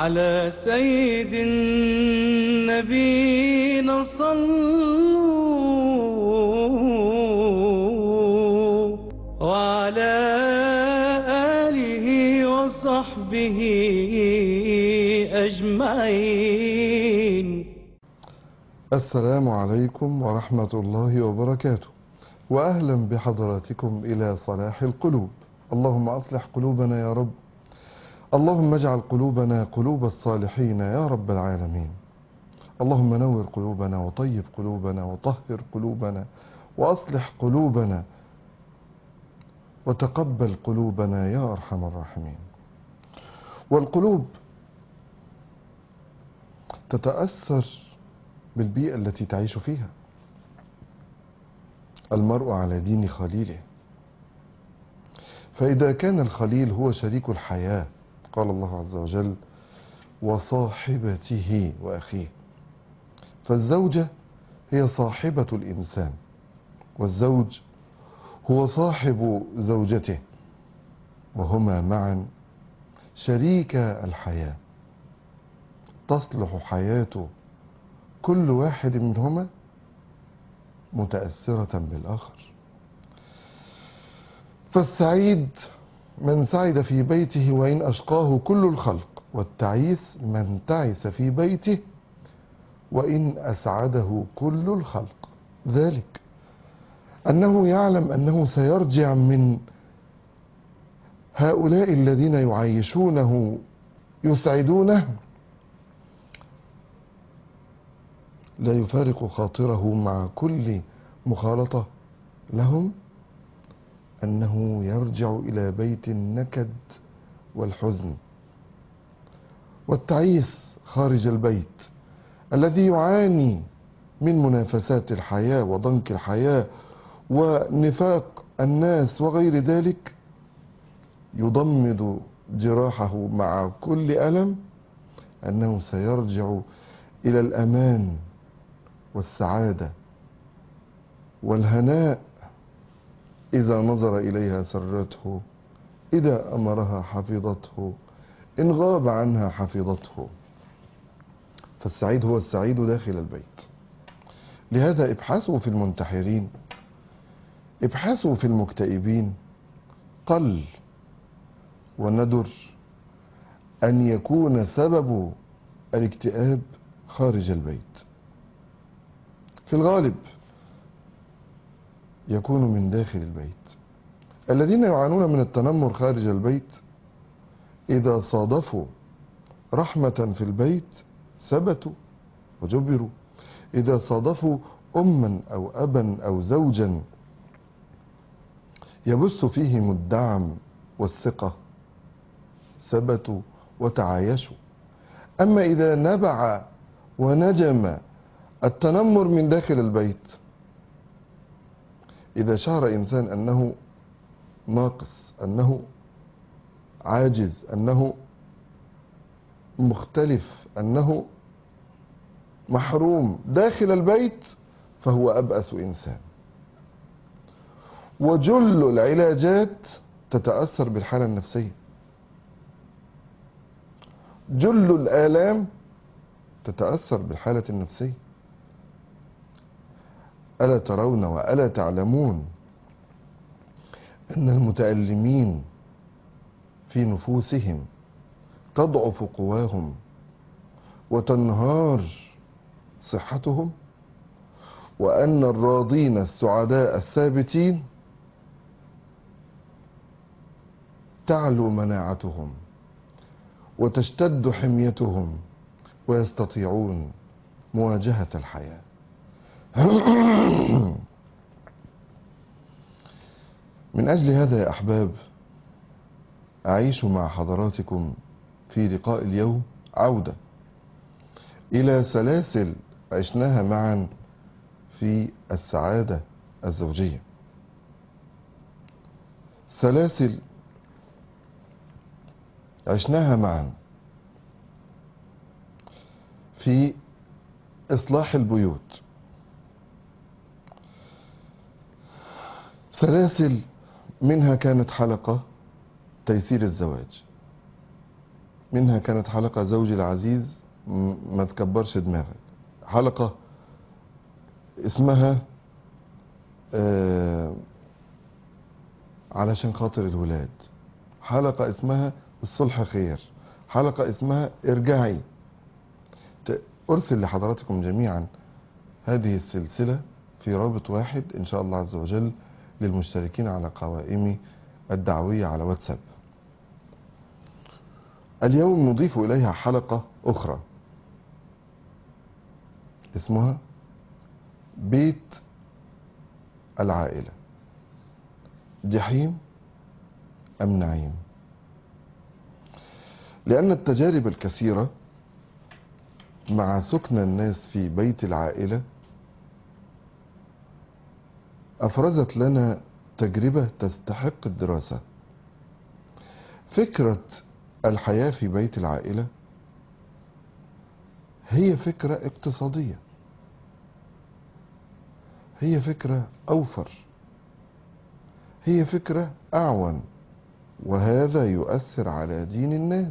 على سيد النبينا صلوا وعلى آله وصحبه أجمعين السلام عليكم ورحمة الله وبركاته وأهلا بحضراتكم إلى صلاح القلوب اللهم أصلح قلوبنا يا رب اللهم اجعل قلوبنا قلوب الصالحين يا رب العالمين اللهم نور قلوبنا وطيب قلوبنا وطهر قلوبنا وأصلح قلوبنا وتقبل قلوبنا يا أرحم الراحمين والقلوب تتأثر بالبيئة التي تعيش فيها المرء على دين خليله فإذا كان الخليل هو شريك الحياة قال الله عز وجل وصاحبته وأخيه فالزوجة هي صاحبة الإنسان والزوج هو صاحب زوجته وهما معا شريك الحياة تصلح حياة كل واحد منهما متأثرة بالآخر فالسعيد من سعد في بيته وإن أشقاه كل الخلق والتعيس من تعس في بيته وإن أسعده كل الخلق ذلك أنه يعلم أنه سيرجع من هؤلاء الذين يعيشونه يسعدونه لا يفارق خاطره مع كل مخالطة لهم أنه يرجع إلى بيت النكد والحزن والتعيس خارج البيت الذي يعاني من منافسات الحياة وضنك الحياة ونفاق الناس وغير ذلك يضمد جراحه مع كل ألم أنه سيرجع إلى الأمان والسعادة والهناء إذا نظر إليها سرته إذا أمرها حفظته إن غاب عنها حفظته فالسعيد هو السعيد داخل البيت لهذا ابحثوا في المنتحرين ابحثوا في المكتئبين قل وندر أن يكون سبب الاكتئاب خارج البيت في الغالب يكون من داخل البيت الذين يعانون من التنمر خارج البيت إذا صادفوا رحمة في البيت ثبتوا وجبروا إذا صادفوا أما أو أبا أو زوجا يبث فيهم الدعم والثقة ثبتوا وتعايشوا أما إذا نبع ونجم التنمر من داخل البيت إذا شعر إنسان أنه ناقص أنه عاجز أنه مختلف أنه محروم داخل البيت فهو أبأس إنسان وجل العلاجات تتأثر بالحالة النفسية جل الآلام تتأثر بالحالة النفسية ألا ترون وألا تعلمون أن المتألمين في نفوسهم تضعف قواهم وتنهار صحتهم وأن الراضين السعداء الثابتين تعلو مناعتهم وتشتد حميتهم ويستطيعون مواجهة الحياة من أجل هذا يا أحباب أعيش مع حضراتكم في لقاء اليوم عودة إلى سلاسل عشناها معا في السعادة الزوجية سلاسل عشناها معا في إصلاح البيوت سلاسل منها كانت حلقة تيسير الزواج منها كانت حلقة زوجي العزيز م- ما تكبرش دماغك حلقة اسمها آه علشان خاطر الولاد حلقة اسمها الصلح خير حلقة اسمها ارجعي ت- أرسل لحضراتكم جميعا هذه السلسلة في رابط واحد إن شاء الله عز وجل للمشتركين على قوائم الدعوية على واتساب اليوم نضيف إليها حلقة أخرى اسمها بيت العائلة جحيم أم نعيم لأن التجارب الكثيرة مع سكن الناس في بيت العائلة أفرزت لنا تجربة تستحق الدراسة فكرة الحياة في بيت العائلة هي فكرة اقتصادية هي فكرة أوفر هي فكرة أعون وهذا يؤثر على دين الناس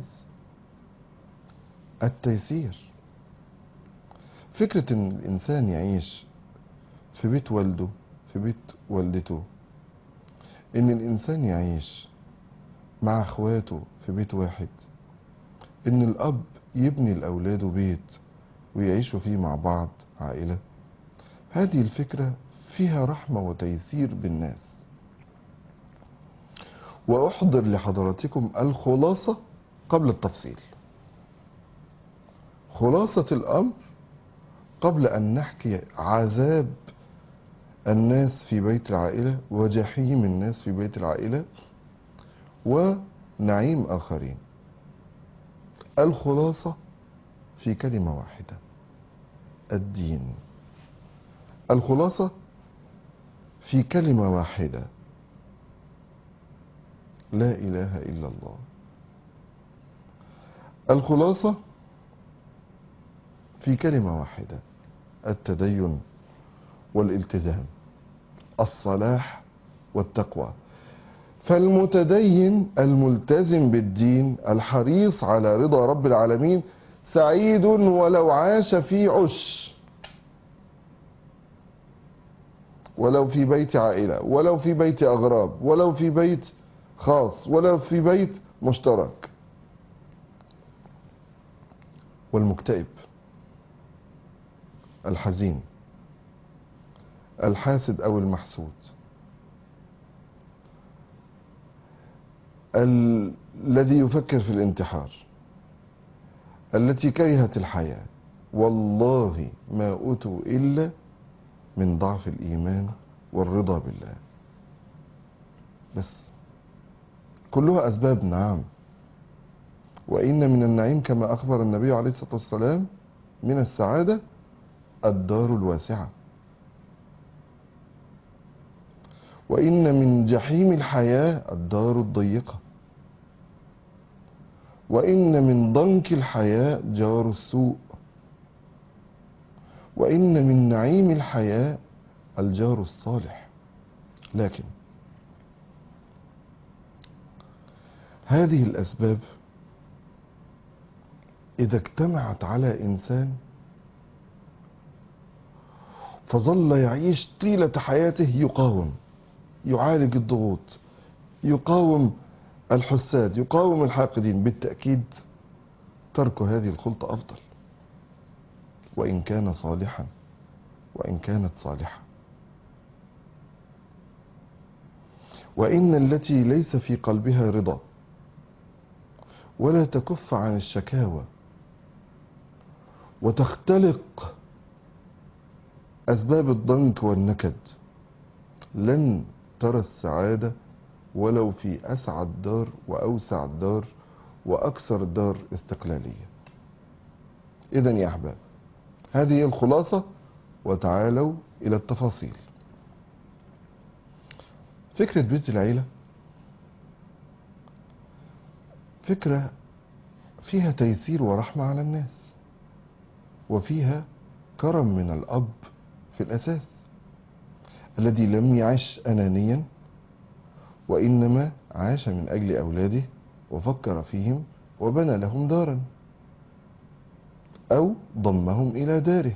التيسير فكرة ان الانسان يعيش في بيت والده في بيت والدته ان الانسان يعيش مع اخواته في بيت واحد ان الاب يبني لاولاده بيت ويعيشوا فيه مع بعض عائلة هذه الفكرة فيها رحمة وتيسير بالناس وأحضر لحضراتكم الخلاصة قبل التفصيل خلاصة الأمر قبل أن نحكي عذاب الناس في بيت العائلة وجحيم الناس في بيت العائلة ونعيم آخرين الخلاصة في كلمة واحدة الدين الخلاصة في كلمة واحدة لا إله إلا الله الخلاصة في كلمة واحدة التدين والالتزام الصلاح والتقوى فالمتدين الملتزم بالدين الحريص على رضا رب العالمين سعيد ولو عاش في عش ولو في بيت عائلة ولو في بيت أغراب ولو في بيت خاص ولو في بيت مشترك والمكتئب الحزين الحاسد أو المحسود ال- الذي يفكر في الانتحار التي كرهت الحياة والله ما أتوا إلا من ضعف الإيمان والرضا بالله بس كلها أسباب نعم وإن من النعيم كما أخبر النبي عليه الصلاة والسلام من السعادة الدار الواسعة وإن من جحيم الحياة الدار الضيقة وإن من ضنك الحياة جار السوء وإن من نعيم الحياة الجار الصالح لكن هذه الأسباب إذا اجتمعت على إنسان فظل يعيش طيلة حياته يقاوم يعالج الضغوط يقاوم الحساد يقاوم الحاقدين بالتأكيد ترك هذه الخلطة أفضل وإن كان صالحا وإن كانت صالحة وإن التي ليس في قلبها رضا ولا تكف عن الشكاوى وتختلق أسباب الضنك والنكد لن ترى السعادة ولو في أسعد دار وأوسع دار وأكثر دار استقلالية إذا يا أحباب هذه الخلاصة وتعالوا إلى التفاصيل فكرة بيت العيلة فكرة فيها تيسير ورحمة على الناس وفيها كرم من الأب في الأساس الذي لم يعش أنانيا وإنما عاش من أجل أولاده وفكر فيهم وبنى لهم دارا أو ضمهم إلى داره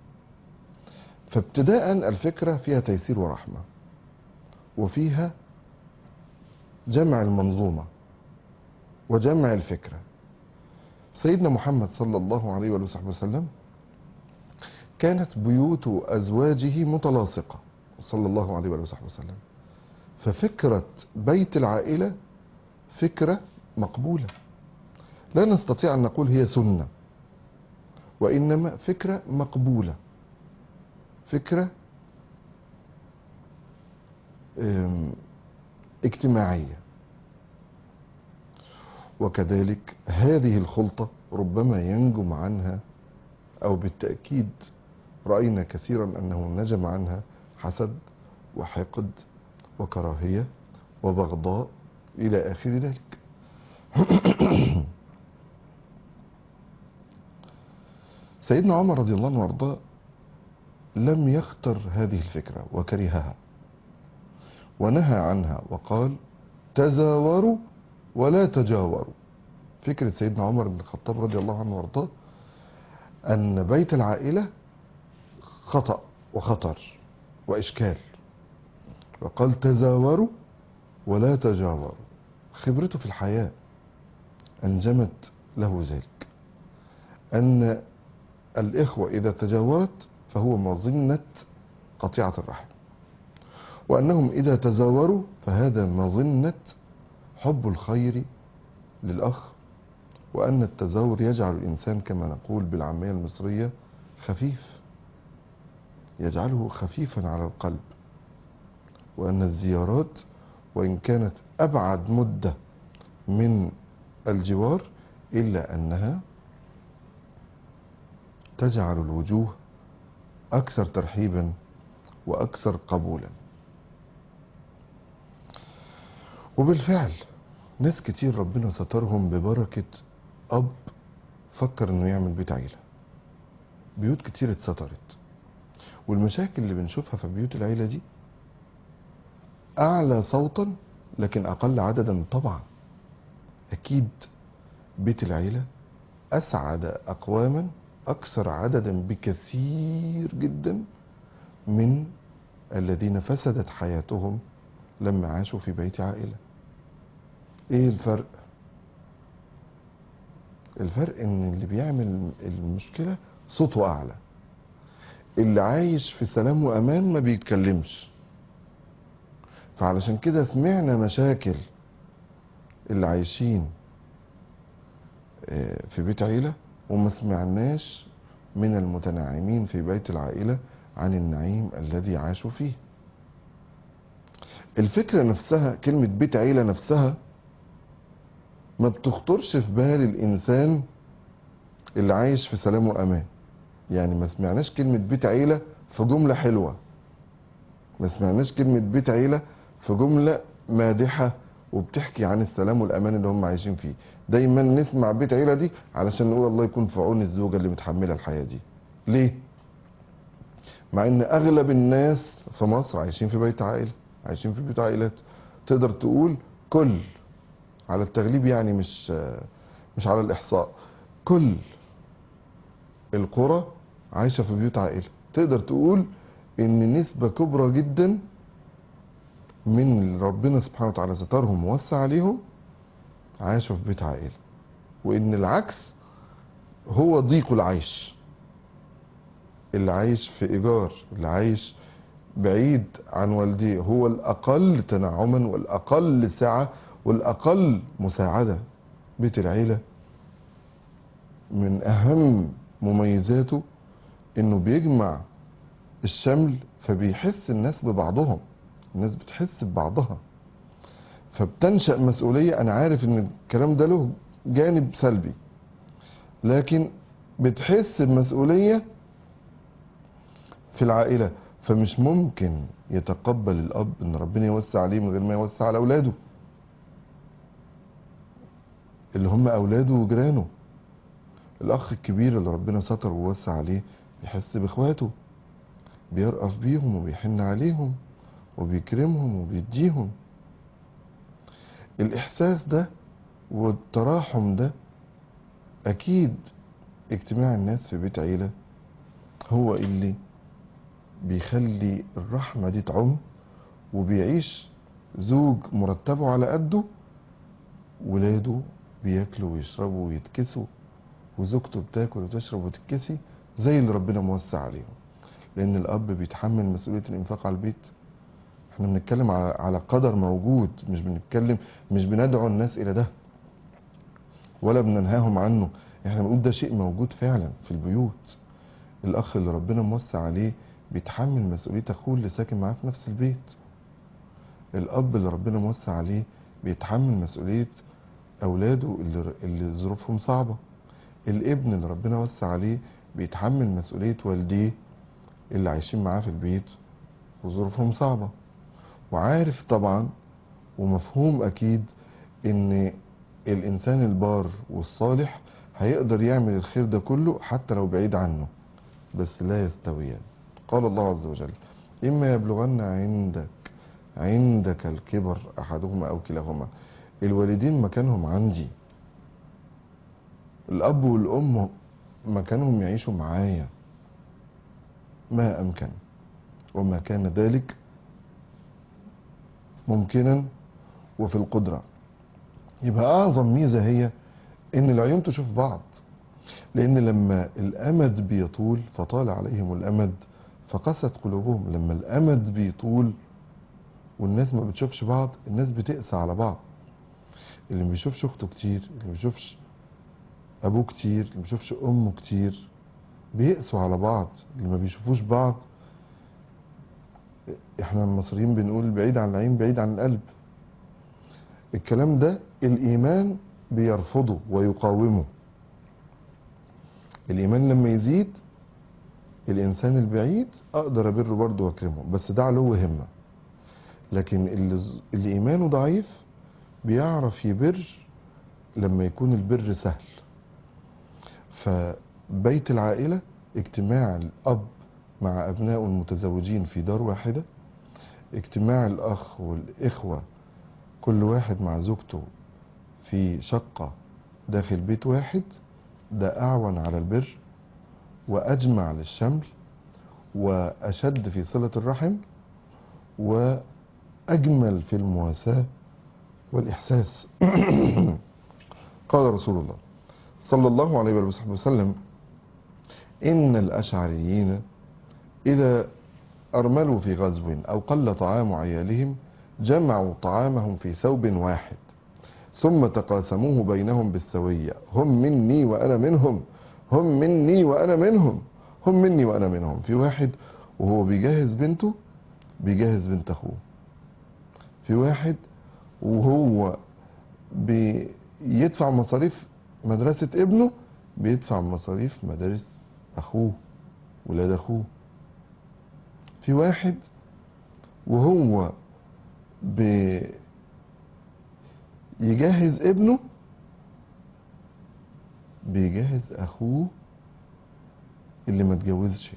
فابتداء الفكرة فيها تيسير ورحمة وفيها جمع المنظومة وجمع الفكرة سيدنا محمد صلى الله عليه وآله وصحبه وسلم كانت بيوت أزواجه متلاصقة صلى الله عليه وآله وصحبه وسلم ففكرة بيت العائلة فكرة مقبولة لا نستطيع أن نقول هي سنة وإنما فكرة مقبولة فكرة أم، اجتماعية وكذلك هذه الخلطة ربما ينجم عنها أو بالتأكيد رأينا كثيرا أنه نجم عنها حسد وحقد وكراهية وبغضاء إلى آخر ذلك سيدنا عمر رضي الله عنه وارضاه لم يختر هذه الفكرة وكرهها ونهى عنها وقال تزاوروا ولا تجاوروا فكرة سيدنا عمر بن الخطاب رضي الله عنه وارضاه أن بيت العائلة خطأ وخطر وإشكال وقال تزاوروا ولا تجاوروا خبرته في الحياة أنجمت له ذلك أن الإخوة إذا تجاورت فهو مظنة قطيعة الرحم وأنهم إذا تزاوروا فهذا مظنة حب الخير للأخ وأن التزاور يجعل الإنسان كما نقول بالعامية المصرية خفيف يجعله خفيفا على القلب وأن الزيارات وإن كانت أبعد مدة من الجوار إلا أنها تجعل الوجوه أكثر ترحيبا وأكثر قبولا وبالفعل ناس كتير ربنا سترهم ببركة أب فكر إنه يعمل بيت عيلة بيوت كتير اتسترت والمشاكل اللي بنشوفها في بيوت العيلة دي أعلى صوتا لكن أقل عددا طبعا أكيد بيت العيلة أسعد أقواما أكثر عددا بكثير جدا من الذين فسدت حياتهم لما عاشوا في بيت عائلة ايه الفرق الفرق ان اللي بيعمل المشكلة صوته اعلى اللي عايش في سلام وامان ما بيتكلمش فعلشان كده سمعنا مشاكل اللي عايشين آه، في بيت عيلة وما سمعناش من المتنعمين في بيت العائلة عن النعيم الذي عاشوا فيه الفكرة نفسها كلمة بيت عيلة نفسها ما بتخطرش في بال الإنسان اللي عايش في سلام وأمان يعني ما سمعناش كلمة بيت عيلة في جملة حلوة ما سمعناش كلمة بيت عيلة في جملة مادحة وبتحكي عن السلام والأمان اللي هم عايشين فيه دايما نسمع بيت عيلة دي علشان نقول الله يكون في عون الزوجة اللي متحملة الحياة دي ليه؟ مع ان اغلب الناس في مصر عايشين في بيت عائلة عايشين في بيت عائلات تقدر تقول كل على التغليب يعني مش مش على الإحصاء كل القرى عايشة في بيوت عائلة تقدر تقول إن نسبة كبرى جدا من اللي ربنا سبحانه وتعالى سترهم ووسع عليهم عاشوا في بيت عائلة وإن العكس هو ضيق العيش اللي عايش في إيجار اللي عايش بعيد عن والديه هو الأقل تنعما والأقل سعة والأقل مساعدة بيت العيلة من أهم مميزاته إنه بيجمع الشمل فبيحس الناس ببعضهم الناس بتحس ببعضها فبتنشأ مسؤولية أنا عارف إن الكلام ده له جانب سلبي لكن بتحس بمسؤولية في العائلة فمش ممكن يتقبل الأب إن ربنا يوسع عليه من غير ما يوسع على أولاده اللي هم أولاده وجيرانه الأخ الكبير اللي ربنا ستر ووسع عليه بيحس بإخواته بيرأف بيهم وبيحن عليهم وبيكرمهم وبيديهم الإحساس ده والتراحم ده اكيد اجتماع الناس في بيت عيلة هو اللي بيخلي الرحمة دي تعم وبيعيش زوج مرتبه على قده ولاده بياكلوا ويشربوا ويتكسوا وزوجته بتاكل وتشرب وتتكسي زي اللي ربنا موسع عليهم لان الاب بيتحمل مسؤوليه الانفاق على البيت احنا بنتكلم على على قدر موجود مش بنتكلم مش بندعو الناس الى ده ولا بننهاهم عنه احنا بنقول ده شيء موجود فعلا في البيوت الاخ اللي ربنا موسع عليه بيتحمل مسؤوليه اخوه اللي ساكن معاه في نفس البيت الاب اللي ربنا موسع عليه بيتحمل مسؤوليه اولاده اللي اللي ظروفهم صعبه الابن اللي ربنا وسع عليه بيتحمل مسؤوليه والديه اللي عايشين معاه في البيت وظروفهم صعبه وعارف طبعا ومفهوم اكيد ان الانسان البار والصالح هيقدر يعمل الخير ده كله حتى لو بعيد عنه بس لا يستويان قال الله عز وجل اما يبلغن عندك عندك الكبر احدهما او كلاهما الوالدين مكانهم عندي الاب والام مكانهم يعيشوا معايا ما امكن وما كان ذلك ممكنا وفي القدره يبقى اعظم ميزه هي ان العيون تشوف بعض لان لما الامد بيطول فطال عليهم الامد فقست قلوبهم لما الامد بيطول والناس ما بتشوفش بعض الناس بتقسى على بعض اللي ما بيشوفش اخته كتير اللي ما بيشوفش ابوه كتير اللي ما بيشوفش امه كتير بيقسوا على بعض اللي ما بيشوفوش بعض احنا المصريين بنقول بعيد عن العين بعيد عن القلب الكلام ده الايمان بيرفضه ويقاومه الايمان لما يزيد الانسان البعيد اقدر ابره برضه واكرمه بس ده علو همه لكن اللي, اللي ايمانه ضعيف بيعرف يبر لما يكون البر سهل فبيت العائله اجتماع الاب مع ابنائه المتزوجين في دار واحده اجتماع الاخ والاخوه كل واحد مع زوجته في شقه داخل بيت واحد ده اعون على البر واجمع للشمل واشد في صله الرحم واجمل في المواساه والاحساس قال رسول الله صلى الله عليه وصحبه وسلم ان الاشعريين اذا ارملوا في غزو او قل طعام عيالهم جمعوا طعامهم في ثوب واحد ثم تقاسموه بينهم بالسويه هم مني وانا منهم هم مني وانا منهم هم مني وانا منهم في واحد وهو بيجهز بنته بيجهز بنت اخوه في واحد وهو بيدفع مصاريف مدرسة ابنه بيدفع مصاريف مدارس اخوه ولاد اخوه في واحد وهو بيجهز ابنه بيجهز اخوه اللي ما اتجوزش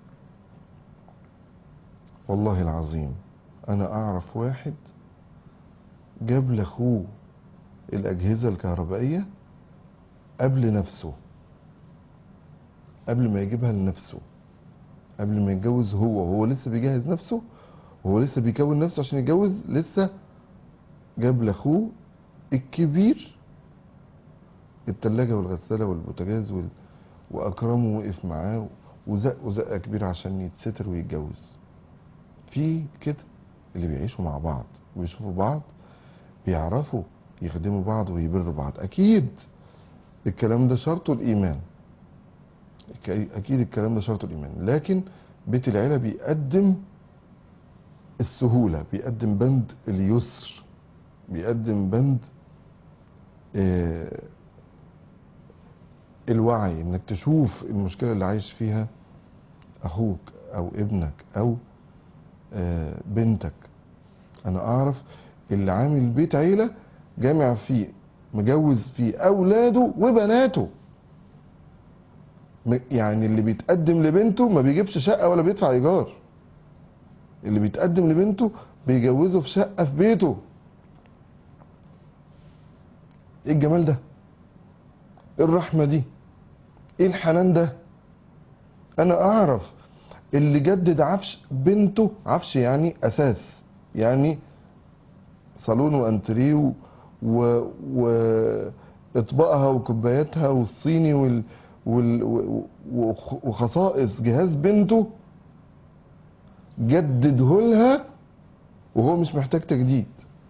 والله العظيم انا اعرف واحد جاب لاخوه الاجهزه الكهربائيه قبل نفسه قبل ما يجيبها لنفسه قبل ما يتجوز هو وهو لسه بيجهز نفسه وهو لسه بيكون نفسه عشان يتجوز لسه جاب لاخوه الكبير التلاجة والغسالة والبوتاجاز وال... وأكرمه وقف معاه وزق وزقة كبيرة عشان يتستر ويتجوز في كده اللي بيعيشوا مع بعض ويشوفوا بعض بيعرفوا يخدموا بعض ويبروا بعض أكيد الكلام ده شرطه الإيمان أكيد الكلام ده شرطه الإيمان لكن بيت العيلة بيقدم السهولة بيقدم بند اليسر بيقدم بند آه الوعي انك تشوف المشكلة اللي عايش فيها اخوك او ابنك او آه بنتك انا اعرف اللي عامل بيت عيلة جامع فيه مجوز فيه اولاده وبناته يعني اللي بيتقدم لبنته ما بيجيبش شقة ولا بيدفع ايجار اللي بيتقدم لبنته بيجوزه في شقة في بيته ايه الجمال ده ايه الرحمة دي ايه الحنان ده انا اعرف اللي جدد عفش بنته عفش يعني اساس يعني صالون وانتريه و, و... و... اطباقها وكوباياتها والصيني وال... وال... و- وخ- وخصائص جهاز بنته جدده لها وهو مش محتاج تجديد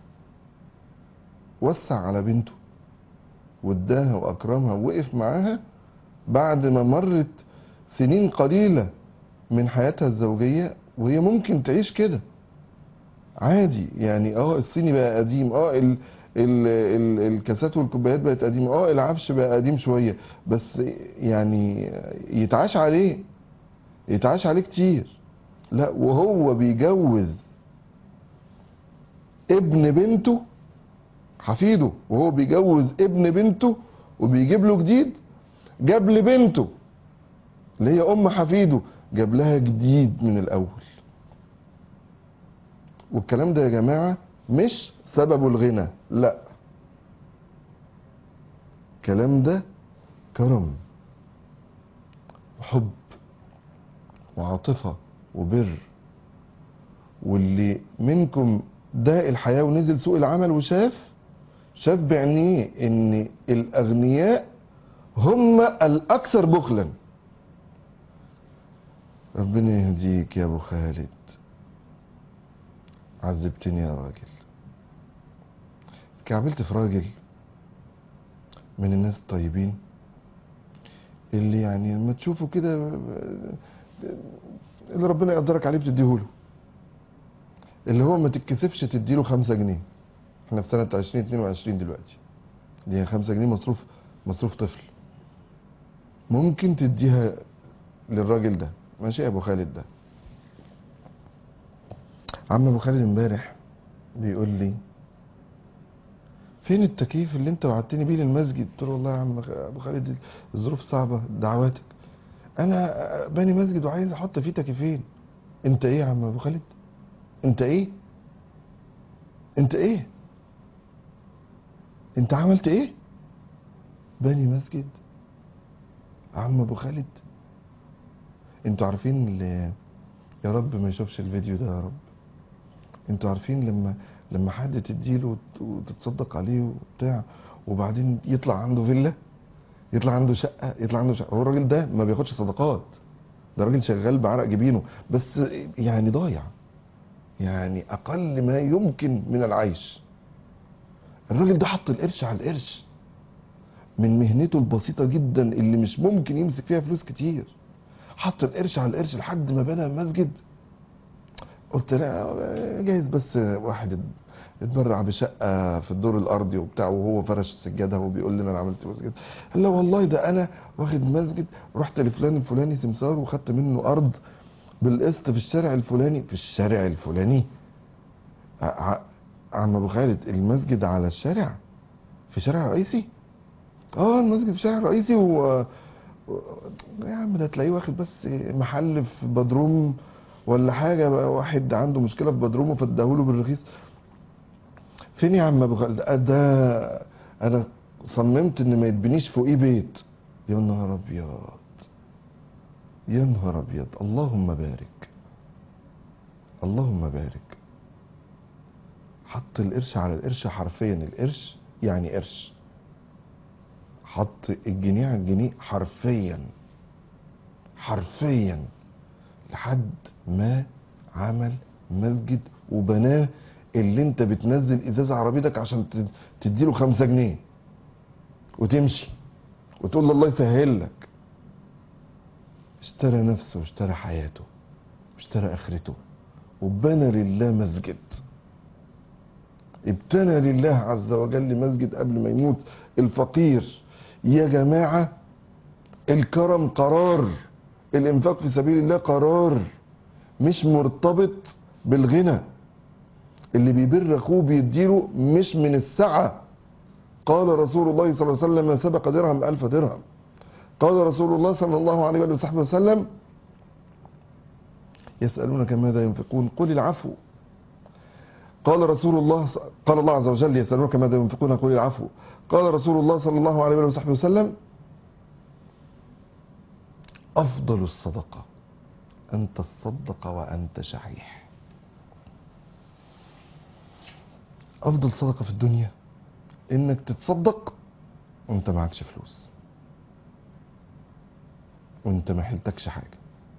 وسع على بنته واداها واكرمها ووقف معاها بعد ما مرت سنين قليلة من حياتها الزوجية وهي ممكن تعيش كده عادي يعني اه الصيني بقى قديم اه ال ال ال الكاسات والكوبايات بقت قديمة اه العفش بقى قديم شوية بس يعني يتعاش عليه يتعاش عليه كتير لا وهو بيجوز ابن بنته حفيده وهو بيجوز ابن بنته وبيجيب له جديد جاب لبنته اللي هي ام حفيده جاب لها جديد من الاول والكلام ده يا جماعه مش سببه الغنى لا الكلام ده كرم وحب وعاطفه وبر واللي منكم ده الحياه ونزل سوق العمل وشاف شاف بعينيه ان الاغنياء هم الاكثر بخلا ربنا يهديك يا ابو خالد عذبتني يا راجل كعبلت في راجل من الناس الطيبين اللي يعني لما تشوفه كده اللي ربنا يقدرك عليه بتديهوله اللي هو ما تتكسفش تديله خمسة جنيه احنا في سنة 2022 دلوقتي دي هي خمسة جنيه مصروف مصروف طفل ممكن تديها للراجل ده ماشي يا ابو خالد ده عم ابو خالد امبارح بيقول لي فين التكييف اللي انت وعدتني بيه للمسجد قلت له والله يا عم ابو خالد الظروف صعبه دعواتك انا باني مسجد وعايز احط فيه تكييفين انت ايه يا عم ابو خالد انت ايه انت ايه انت عملت ايه باني مسجد عم ابو خالد انتوا عارفين اللي يا رب ما يشوفش الفيديو ده يا رب انتوا عارفين لما لما حد تديله وت- وتتصدق عليه وبتاع وبعدين يطلع عنده فيلا يطلع عنده شقه يطلع عنده شقه هو الراجل ده ما بياخدش صدقات ده راجل شغال بعرق جبينه بس يعني ضايع يعني اقل ما يمكن من العيش الراجل ده حط القرش على القرش من مهنته البسيطه جدا اللي مش ممكن يمسك فيها فلوس كتير حط القرش على القرش لحد ما بنى مسجد قلت لا جايز بس واحد اتبرع بشقه في الدور الارضي وبتاع وهو فرش السجاده وبيقول لنا انا عملت مسجد قال لا والله ده انا واخد مسجد رحت لفلان الفلاني سمسار وخدت منه ارض بالقسط في الشارع الفلاني في الشارع الفلاني ع- ع- عم ابو خالد المسجد على الشارع في شارع رئيسي اه المسجد في شارع رئيسي و و- يا عم ده تلاقيه واخد بس محل في بدروم ولا حاجه بقى واحد عنده مشكله في بدرومه فاداهوله بالرخيص فين يا عم ابو خالد ده- ده انا صممت ان ما يتبنيش فوقيه بيت يا نهار ابيض يا نهار ابيض اللهم بارك اللهم بارك حط القرش على القرش حرفيا القرش يعني قرش حط الجنيه على الجنيه حرفيا حرفيا لحد ما عمل مسجد وبناه اللي انت بتنزل ازاز عربيتك عشان ت- تديله خمسة جنيه وتمشي وتقول له الله يسهل لك اشترى نفسه واشترى حياته واشترى اخرته وبنى لله مسجد ابتنى لله عز وجل مسجد قبل ما يموت الفقير يا جماعة الكرم قرار الانفاق في سبيل الله قرار مش مرتبط بالغنى اللي بيبر اخوه بيديله مش من السعة قال رسول الله صلى الله عليه وسلم ما سبق درهم ألف درهم قال رسول الله صلى الله عليه وآله وصحبه وسلم يسألونك ماذا ينفقون قل العفو قال رسول الله قال الله عز وجل يسألونك ماذا ينفقون قل العفو قال رسول الله صلى الله عليه وآله وصحبه وسلم أفضل الصدقة أن تصدق وأنت شحيح أفضل صدقة في الدنيا إنك تتصدق وأنت معكش فلوس وأنت ما حلتكش حاجة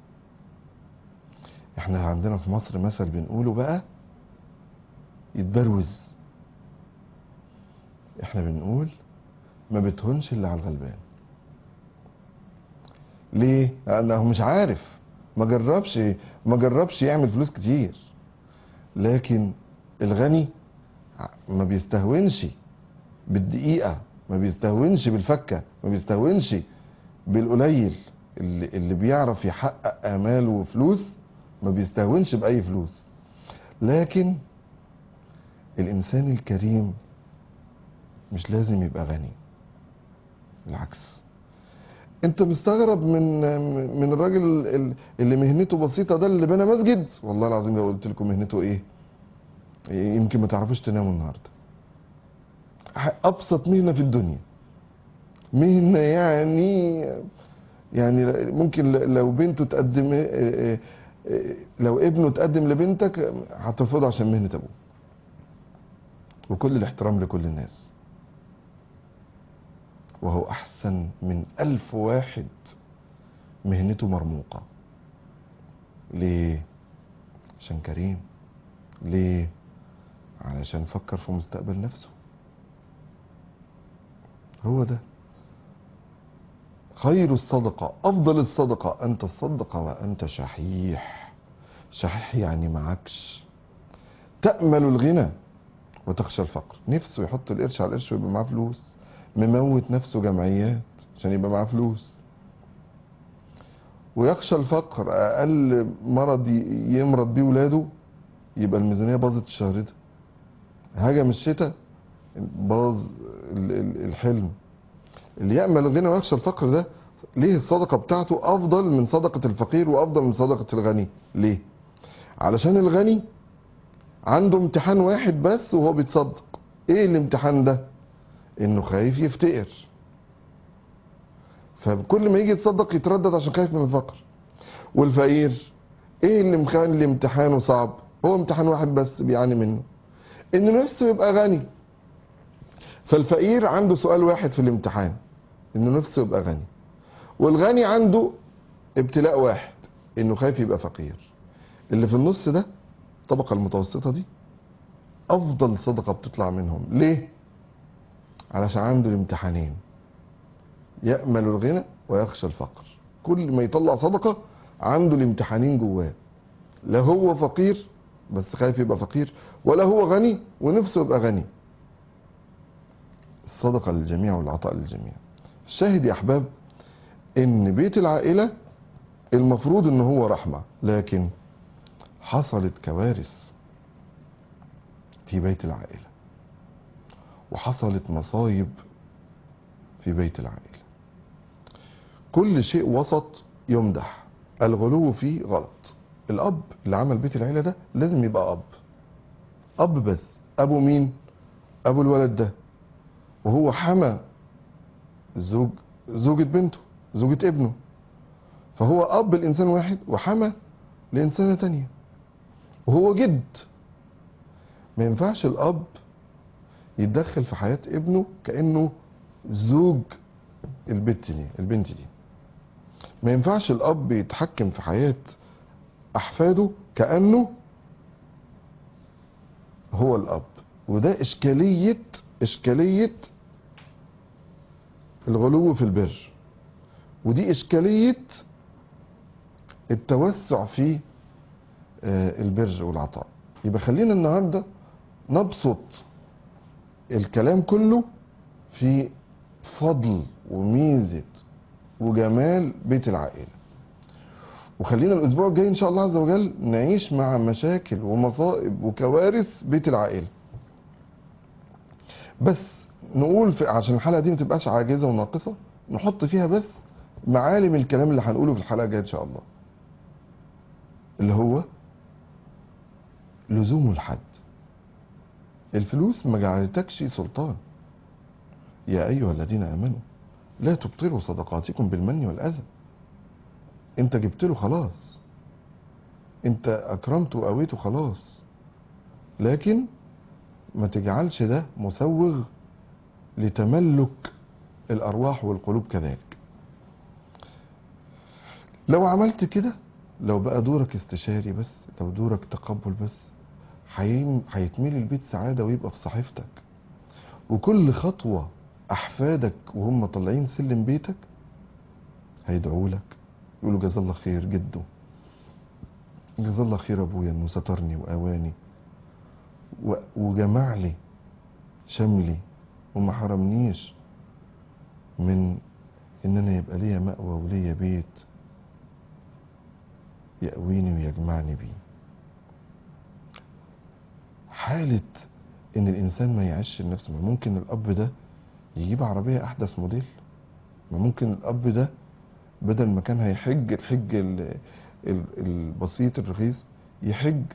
احنا عندنا في مصر مثل بنقوله بقى يتبروز احنا بنقول ما بتهونش اللي على الغلبان ليه لانه مش عارف ما جربش ما جربش يعمل فلوس كتير لكن الغني ما بيستهونش بالدقيقة ما بيستهونش بالفكة ما بيستهونش بالقليل اللي, اللي بيعرف يحقق آماله وفلوس ما بيستهونش بأي فلوس لكن الإنسان الكريم مش لازم يبقى غني بالعكس انت مستغرب من من الراجل ال- اللي مهنته بسيطه ده اللي بنى مسجد والله العظيم لو قلت لكم مهنته ايه يمكن ما تعرفوش تناموا النهارده ح- ابسط مهنه في الدنيا مهنه يعني يعني ممكن ل- لو بنته تقدم اه- اه- اه- لو ابنه تقدم لبنتك هترفضه عشان مهنه ابوه وكل الاحترام لكل الناس وهو أحسن من ألف واحد مهنته مرموقة ليه؟ عشان كريم ليه؟ علشان فكر في مستقبل نفسه هو ده خير الصدقة أفضل الصدقة أن تصدق وأنت شحيح شحيح يعني معكش تأمل الغنى وتخشى الفقر نفسه يحط القرش على القرش ويبقى معاه فلوس مموت نفسه جمعيات عشان يبقى معاه فلوس ويخشى الفقر اقل مرض ي- يمرض بيه ولاده يبقى الميزانيه باظت الشهر ده هجم الشتاء باظ ال- ال- الحلم اللي يأمل الغنى ويخشى الفقر ده ليه الصدقة بتاعته أفضل من صدقة الفقير وأفضل من صدقة الغني ليه علشان الغني عنده امتحان واحد بس وهو بيتصدق ايه الامتحان ده انه خايف يفتقر فكل ما يجي يتصدق يتردد عشان خايف من الفقر والفقير ايه اللي مخلي اللي امتحانه صعب هو امتحان واحد بس بيعاني منه ان نفسه يبقى غني فالفقير عنده سؤال واحد في الامتحان انه نفسه يبقى غني والغني عنده ابتلاء واحد انه خايف يبقى فقير اللي في النص ده الطبقة المتوسطة دي افضل صدقة بتطلع منهم ليه علشان عنده الامتحانين يأمل الغنى ويخشى الفقر كل ما يطلع صدقة عنده الامتحانين جواه لا هو فقير بس خايف يبقى فقير ولا هو غني ونفسه يبقى غني الصدقة للجميع والعطاء للجميع الشاهد يا أحباب إن بيت العائلة المفروض إن هو رحمة لكن حصلت كوارث في بيت العائلة وحصلت مصايب في بيت العائلة كل شيء وسط يمدح الغلو فيه غلط الأب اللي عمل بيت العيلة ده لازم يبقى أب أب بس أبو مين؟ أبو الولد ده وهو حمى زوج زوجة بنته زوجة ابنه فهو أب الإنسان واحد وحمى لإنسانة تانية وهو جد ما ينفعش الأب يتدخل في حياة ابنه كأنه زوج البنت دي البنت دي ما ينفعش الأب يتحكم في حياة أحفاده كأنه هو الأب وده إشكالية إشكالية الغلو في البر ودي إشكالية التوسع في آه، البر والعطاء يبقى خلينا النهارده نبسط الكلام كله في فضل وميزة وجمال بيت العائلة وخلينا الأسبوع الجاي إن شاء الله عز وجل نعيش مع مشاكل ومصائب وكوارث بيت العائلة بس نقول في عشان الحلقة دي ما تبقاش عاجزة وناقصة نحط فيها بس معالم الكلام اللي هنقوله في الحلقة الجاية إن شاء الله اللي هو لزوم الحد الفلوس ما جعلتكش سلطان يا أيها الذين آمنوا لا تبطلوا صدقاتكم بالمن والأذى انت جبت له خلاص انت اكرمته وقويته خلاص لكن ما تجعلش ده مسوغ لتملك الارواح والقلوب كذلك لو عملت كده لو بقى دورك استشاري بس لو دورك تقبل بس هيم- هيتملي البيت سعادة ويبقى في صحيفتك وكل خطوة أحفادك وهم طالعين سلم بيتك هيدعوا لك يقولوا جزا الله خير جده جزا الله خير أبويا إنه سترني وأواني و- وجمع لي شملي وما حرمنيش من إن أنا يبقى ليا مأوى وليا بيت يأويني ويجمعني بيه حالة ان الانسان ما يعيش لنفسه ما ممكن الاب ده يجيب عربية احدث موديل ما ممكن الاب ده بدل ما كان هيحج الحج ال- ال- البسيط الرخيص يحج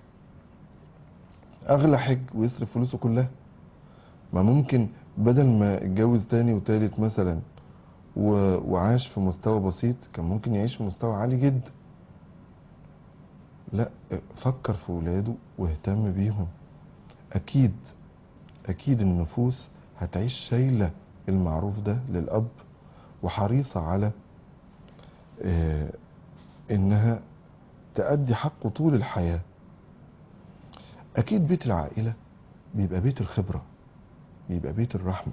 اغلى حج ويصرف فلوسه كلها ما ممكن بدل ما اتجوز تاني وتالت مثلا و- وعاش في مستوى بسيط كان ممكن يعيش في مستوى عالي جدا لا فكر في ولاده واهتم بيهم اكيد اكيد النفوس هتعيش شايله المعروف ده للاب وحريصه على آه، انها تأدي حقه طول الحياه اكيد بيت العائله بيبقى بيت الخبره بيبقى بيت الرحمه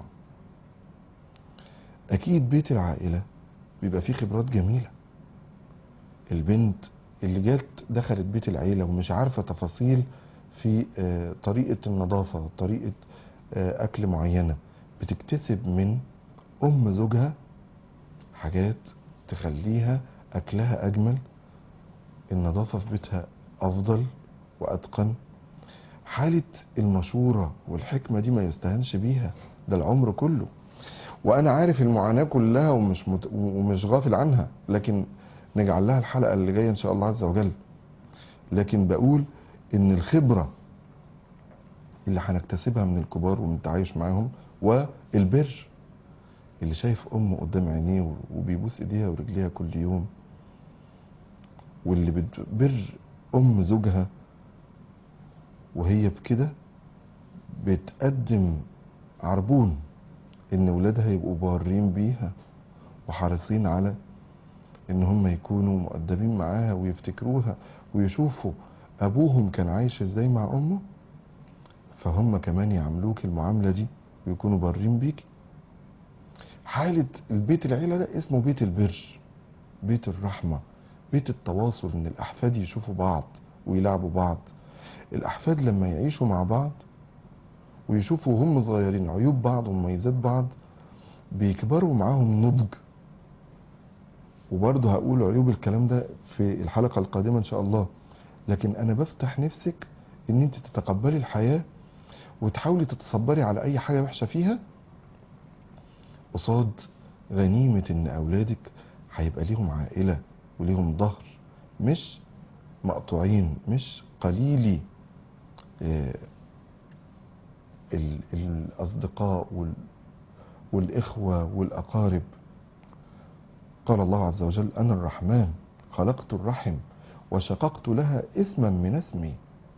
اكيد بيت العائله بيبقى فيه خبرات جميله البنت اللي جت دخلت بيت العيله ومش عارفه تفاصيل في آه، طريقه النظافه طريقه آه، اكل معينه بتكتسب من ام زوجها حاجات تخليها اكلها اجمل النظافه في بيتها افضل واتقن حاله المشوره والحكمه دي ما يستهانش بيها ده العمر كله وانا عارف المعاناه كلها ومش مت... ومش غافل عنها لكن نجعل لها الحلقه اللي جايه ان شاء الله عز وجل لكن بقول ان الخبره اللي هنكتسبها من الكبار ومن التعايش معاهم والبر اللي شايف امه قدام عينيه وبيبوس ايديها ورجليها كل يوم واللي بتبر ام زوجها وهي بكده بتقدم عربون ان ولادها يبقوا بارين بيها وحريصين على ان هم يكونوا مؤدبين معاها ويفتكروها ويشوفوا ابوهم كان عايش ازاي مع امه فهم كمان يعاملوك المعامله دي ويكونوا بارين بيكي حالة البيت العيلة ده اسمه بيت البر بيت الرحمة بيت التواصل ان الاحفاد يشوفوا بعض ويلعبوا بعض الاحفاد لما يعيشوا مع بعض ويشوفوا هم صغيرين عيوب بعض ومميزات بعض بيكبروا معاهم نضج وبرضه هقول عيوب الكلام ده في الحلقة القادمة ان شاء الله لكن انا بفتح نفسك ان انت تتقبلي الحياة وتحاولي تتصبري على اي حاجة وحشة فيها قصاد غنيمة ان اولادك هيبقى ليهم عائلة وليهم ظهر مش مقطوعين مش قليلي آه، ال- الاصدقاء وال- والاخوة والاقارب قال الله عز وجل انا الرحمن خلقت الرحم وشققت لها اسما من اسمي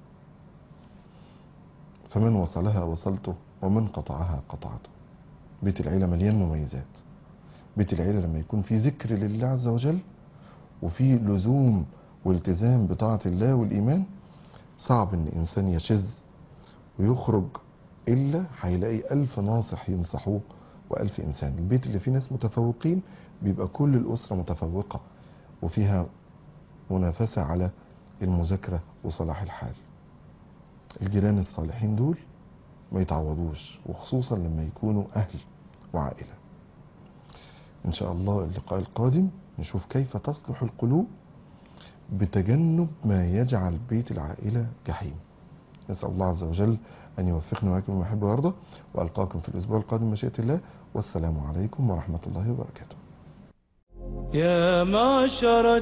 فمن وصلها وصلته ومن قطعها قطعته بيت العيلة مليان مميزات بيت العيلة لما يكون في ذكر لله عز وجل وفي لزوم والتزام بطاعة الله والإيمان صعب إن إنسان يشذ ويخرج إلا هيلاقي ألف ناصح ينصحوه وألف إنسان البيت اللي فيه ناس متفوقين بيبقى كل الأسرة متفوقة وفيها منافسة على المذاكرة وصلاح الحال الجيران الصالحين دول ما يتعوضوش وخصوصا لما يكونوا أهل وعائلة إن شاء الله اللقاء القادم نشوف كيف تصلح القلوب بتجنب ما يجعل بيت العائلة جحيم نسأل الله عز وجل أن يوفقنا وإياكم لما يحب ويرضى وألقاكم في الأسبوع القادم مشيئة الله والسلام عليكم ورحمة الله وبركاته يا معشر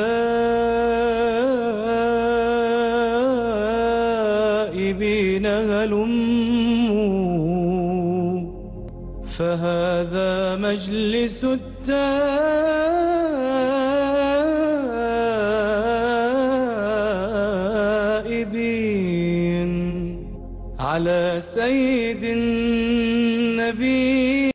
التائبين هلموا فهذا مجلس التائبين على سيد النبي